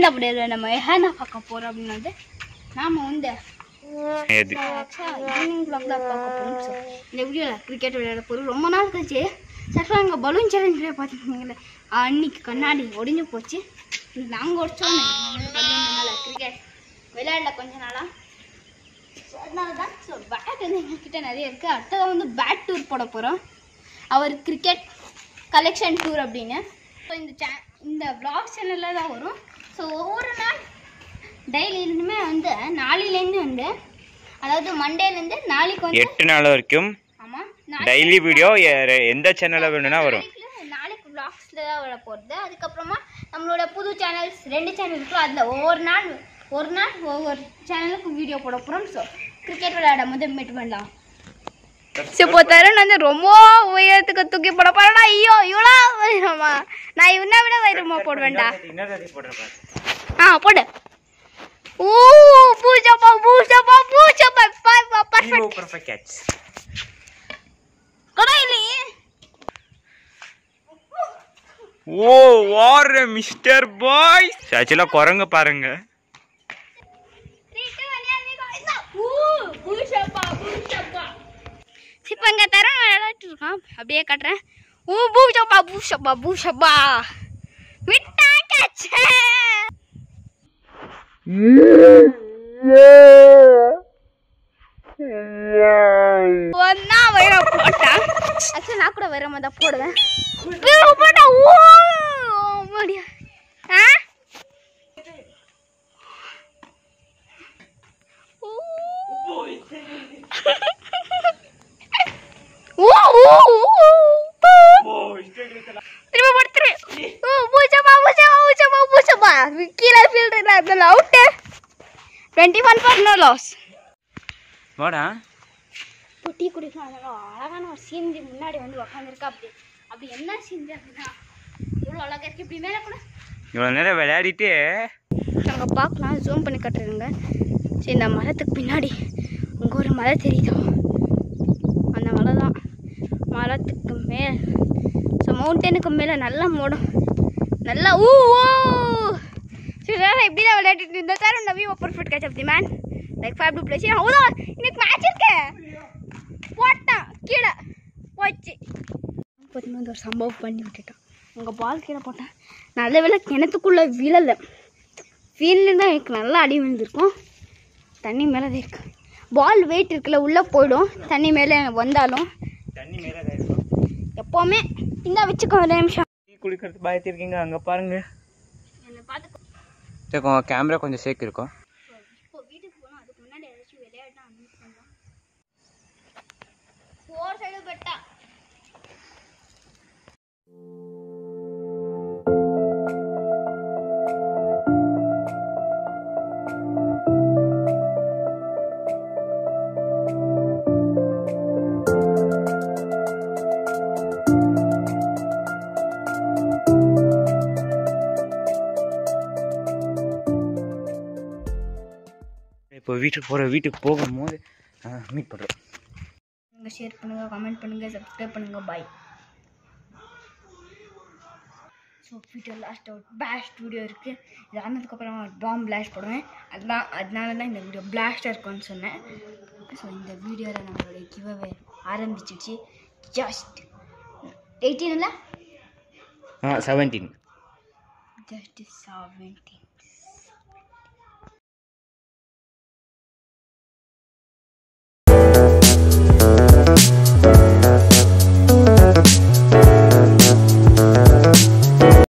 இந்த அப்படியே நம்ம என்ன பார்க்க போகிறோம் அப்படின்னு வந்து நாம் வந்து எது ஈவினிங் vlog தான் பார்க்க போகிறோம் ஸோ இந்த வீடியோவில் கிரிக்கெட் விளையாட போகிறோம் ரொம்ப நாள் கழிச்சு சக்ஸாக அங்கே பலூன் சேலஞ்சில் பார்த்துருக்கீங்களே அன்னைக்கு கண்ணாடி ஒடிஞ்சு போச்சு நாங்கள் உடச்சோம் பலூன்னால கிரிக்கெட் விளையாடல கொஞ்ச நாளாக ஸோ அதனால தான் ஸோ பேட் வந்து எங்ககிட்ட நிறைய இருக்குது அடுத்ததாக வந்து பேட் டூர் போட போகிறோம் அவர் கிரிக்கெட் கலெக்ஷன் டூர் அப்படின்னு ஸோ இந்த சே இந்த vlog சேனலில் தான் வரும் ஸோ ஒவ்வொரு நாள் டெய்லியுமே வந்து நாளையிலேருந்து வந்து அதாவது மண்டேலேருந்து நாளைக்கு வந்து எட்டு நாள் வரைக்கும் ஆமாம் டெய்லி வீடியோ எந்த சேனலில் வேணும்னா வரும் நாளைக்கு vlogsல தான் வர போகிறது அதுக்கப்புறமா நம்மளோட புது சேனல்ஸ் ரெண்டு சேனல் இருக்குல்ல அதில் ஒவ்வொரு நாள் ஒரு நாள் ஒவ்வொரு சேனலுக்கும் வீடியோ போட போகிறோம் ஸோ கிரிக்கெட் விளையாடும் போது மீட் பண்ணலாம் இப்போ தருண் வந்து ரொம்ப உயரத்துக்கு தூக்கி போட போறேன்னா ஐயோ இவ்வளோ உயரமா நான் இவனை விட உயரமா போடுவேன்டா ஆ போடு ஊ பூஜப்பா பூஜப்பா பூஜப்பா பா பர்ஃபெக்ட் பர்ஃபெக்ட் கேட்ச் கடையிலே ஓ வார் மிஸ்டர் பாய் ஆக்சுவலாக குரங்கு பாருங்க இப்போ இங்கே தரம் விளையாட்டு இருக்கான் அப்படியே காட்டுறேன் ஊ பூஷப்பா பூஷப்பா பூஷப்பா விட்டா catch. ஒன்னா வைர போட்டான் ஆக்சுவலி நான் கூட வைரமா தான் போடுவேன் வைர போட்டா ஓ முடியா ஆ ஓ ஓ ஓ திரும்ப படுத்துரு ஓ பூச்சப்பா பூச்சப்பா பூச்சப்பா பூச்சப்பா கீழே ஃபீல்டு அதில் out twenty one for no loss வாடா இப்போ டீ குடிக்கலாம் அதனால அழகான ஒரு சீனரி முன்னாடி வந்து உக்காந்துருக்கா அப்படி அப்படி என்ன சீனரி அப்படின்னா இவ்வளோ அழகா இருக்கு இப்படி மேலே கூட இவ்வளோ நேரம் விளையாடிட்டு நாங்கள் பார்க்கலாம் ஜூம் பண்ணி கட்டுறதுங்க சரி இந்த மரத்துக்கு பின்னாடி அங்கே ஒரு மலை தெரியுதா அந்த மலை தான் மரத்துக்கு மேல் ஸோ மவுண்டனுக்கு மேலே நல்லா மூடும் நல்லா ஊ ஓ சரி சார் இப்படி தான் விளையாடிட்டு இருந்த sir Navi perfect catch of the man like five two plays அவ்வளோ இன்னைக்கு மேட்ச் இருக்கு போட்டான் கீழே போச்சு பார்த்தீங்கன்னா வந்து ஒரு சம்பவம் பண்ணி விட்டுட்டான் உங்கள் பால் கீழே போட்டேன் நல்ல வேளை கிணத்துக்குள்ளே விழலை ஃபீல்டு தான் எனக்கு நல்லா அடி விழுந்திருக்கும் தண்ணி மேலே தான் இருக்கு பால் வெயிட் இருக்குல்ல உள்ளே போயிடும் தண்ணி மேலே வந்தாலும் தண்ணி மேலே தான் இருக்கும் எப்போவுமே இந்த வச்சுக்கோ ஒரு நிமிஷம் டீ குளிக்கிறது பயத்திருக்கீங்க அங்கே பாருங்க என்னை பார்த்துக்கோ சரி உங்கள் கேமரா கொஞ்சம் சேக் இருக்கும் இப்போ வீட்டுக்கு போகணும் அதுக்கு முன்னாடி ஏதாச்சும் விளையாட்டா அனுப்பி பண்ணலாம் ஃபோர் சைடு பெட்டா இப்போ வீட்டுக்கு போகிற வீட்டுக்கு போகும்போது மீட் பண்ணுறோம் நீங்கள் ஷேர் பண்ணுங்கள் கமெண்ட் பண்ணுங்கள் சப்ஸ்கிரைப் பண்ணுங்கள் bye so video last out blast video இருக்குது இது ஆனதுக்கப்புறம் பாம் பிளாஸ்ட் போடுவேன் அதுதான் அதனால தான் இந்த வீடியோ பிளாஸ்டாக இருக்கும்னு சொன்னேன் ஸோ இந்த வீடியோவில் நம்மளுடைய கிவ்அவே ஆரம்பிச்சிச்சு ஜஸ்ட் எயிட்டீனில் ஆ செவன்டீன் ஜஸ்ட் செவன்டீன்